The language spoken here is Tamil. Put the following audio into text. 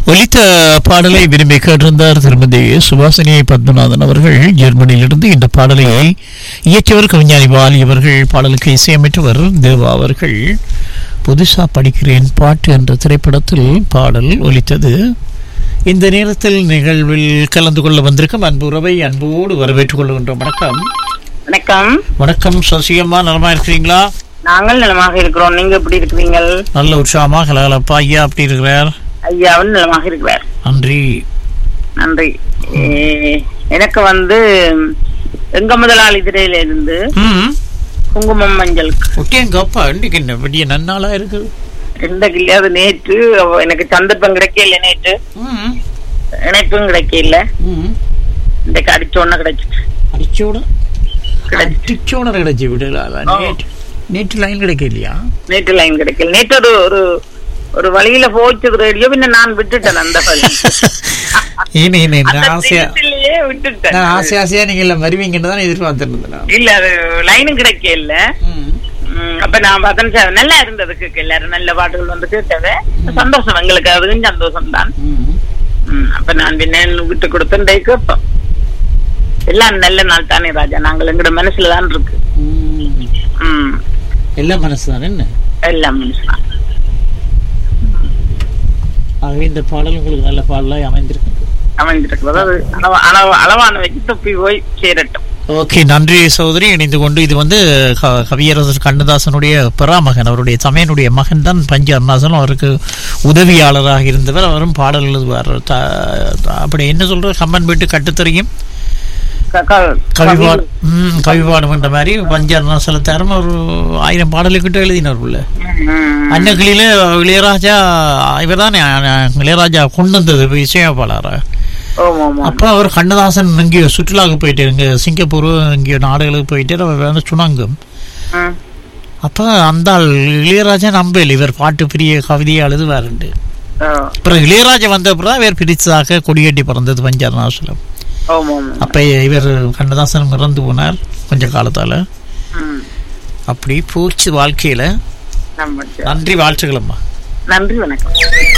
ஒலித்த பாடலை விரும்பி கேட்டிருந்தார் திருமதி சுபாசினி பத்மநாதன் அவர்கள் ஜெர்மனியிலிருந்து இந்த பாடலை இயற்றியவர் கவிஞானி வாலி அவர்கள் பாடலுக்கு இசையமைத்தவர் தேவா அவர்கள் புதுசா படிக்கிறேன் பாட்டு என்ற திரைப்படத்தில் பாடல் ஒலித்தது இந்த நேரத்தில் நிகழ்வில் கலந்து கொள்ள வந்திருக்கும் அன்பு உறவை அன்போடு வரவேற்றுக் கொள்கின்றோம் வணக்கம் வணக்கம் வணக்கம் சசியம்மா நலமா இருக்கிறீங்களா நாங்கள் நலமாக இருக்கிறோம் நீங்க எப்படி இருக்கிறீங்கள் நல்ல உற்சாகமா கலகலப்பா ஐயா அப்படி இருக்கிறார் ஐயாவும் நலமாக இருக்கிறார் நன்றி நன்றி ஏ, எனக்கு வந்து எங்க முதலாளி திரையில இருந்து ம் குங்குமம் மஞ்சளுக்கு ஒட்டியங்கப்பா இன்னைக்கு என்ன பெரிய நன்னாளா இருக்கு எந்த கிளியாவது நேற்று அவ- எனக்கு சந்தர்ப்பம் கிடைக்கல நேற்று ம் இணைப்பும் கிடைக்கல ம் இன்றைக்கு அடிச்சோன்னு கிடைச்சிட்டு அடிச்சோட கிடைச்சு அடிச்சோட கிடைச்சி விடலாம் ஆ. நேற்று நேற்று லைன் கிடைக்க இல்லையா நேற்று லைன் கிடைக்கல நேற்று ஒரு ஒரு ஒரு வழியில போச்சு ரேடியோ பின்ன நான் விட்டுட்டேன் அந்த வழி ஏன்னு என்ன அந்த நான் ஆசையா திட்டத்திலேயே விட்டுட்டேன் நான் ஆசை ஆசையா நீங்க எல்லாம் வருவீங்கன்னு தான் எதிர்பார்த்துருந்தேன் நான். இல்ல அது லைனும் கிடைக்கல ம். ம், அப்ப நான் பார்த்தேன் சார் நல்லா இருந்தது கேட்க எல்லாரும் நல்ல பாட்டுகள் வந்து கேட்டது சந்தோஷம் எங்களுக்கு அதுவும் சந்தோஷம் தான் ம். அப்ப நான் பின்ன விட்டு கொடுத்தேன் கேட்போம் எல்லாம் நல்ல நாள் தானே ராஜா நாங்கள் எங்கட மனசுல தான் இருக்கு ம். ம் எல்லாம் மனசு தான் என்ன எல்லாம் மனசுதான் ஆகவே இந்த பாடல் உங்களுக்கு நல்ல பாடலாய் அமைந்திருக்கு அமைஞ்சிருக்கிறது அது அளவா- அளவா- அளவான வைக்க தொப்பி போய் சேரட்டும் ஓகே நன்றி சகோதரி இணைந்து கொண்டு இது வந்து க- கவியரசர் கண்ணதாசனுடைய பெறாமகன் அவருடைய சமையனுடைய மகன் தான் பஞ்ச அருணாசலம் அவருக்கு உதவியாளராக இருந்தவர் அவரும் பாடல் எழுதுவார் த- த- அப்படி என்ன சொல்ற கம்மன் வீட்டு கட்டுத்தறியும் க- க- கவிபாடு ம் கவிபாடும் என்ற மாதிரி பஞ்ச அருணாசலத்தாரும் ஒரு ஆயிரம் பாடலுக்கிட்ட எழுதினார் உள்ள ம், அன்னக்கிளியில இளையராஜா இவர் தான் இளையராஜா கொண்டு வந்தது இசையமைப்பாளராக ஆமா ஆமா அப்ப அவர் கண்ணதாசன் எங்கேயோ சுற்றுலாவுக்கு போயிட்டு இங்க சிங்கப்பூர் எங்கேயோ நாடுகளுக்கு போயிட்டு அவர் வந்து சுணங்கும் ம், அப்ப அந்த ஆள் இளையராஜா நம்பல இவர் பாட்டு பிரிய கவிதையை எழுதுவாருண்டு ஆ, அப்புறம் இளையராஜா வந்த அப்புறம் இவர் பிரிச்சதாக கொடியேட்டி பிறந்தது பஞ்சாரணாசலம் ஆமா ஆமா அப்ப இவர் கண்ணதாசன் இறந்து போனார் கொஞ்ச காலத்தால ம், அப்படி போச்சு வாழ்க்கையில நம்ம நன்றி வாழ்த்துக்களம்மா நன்றி வணக்கம்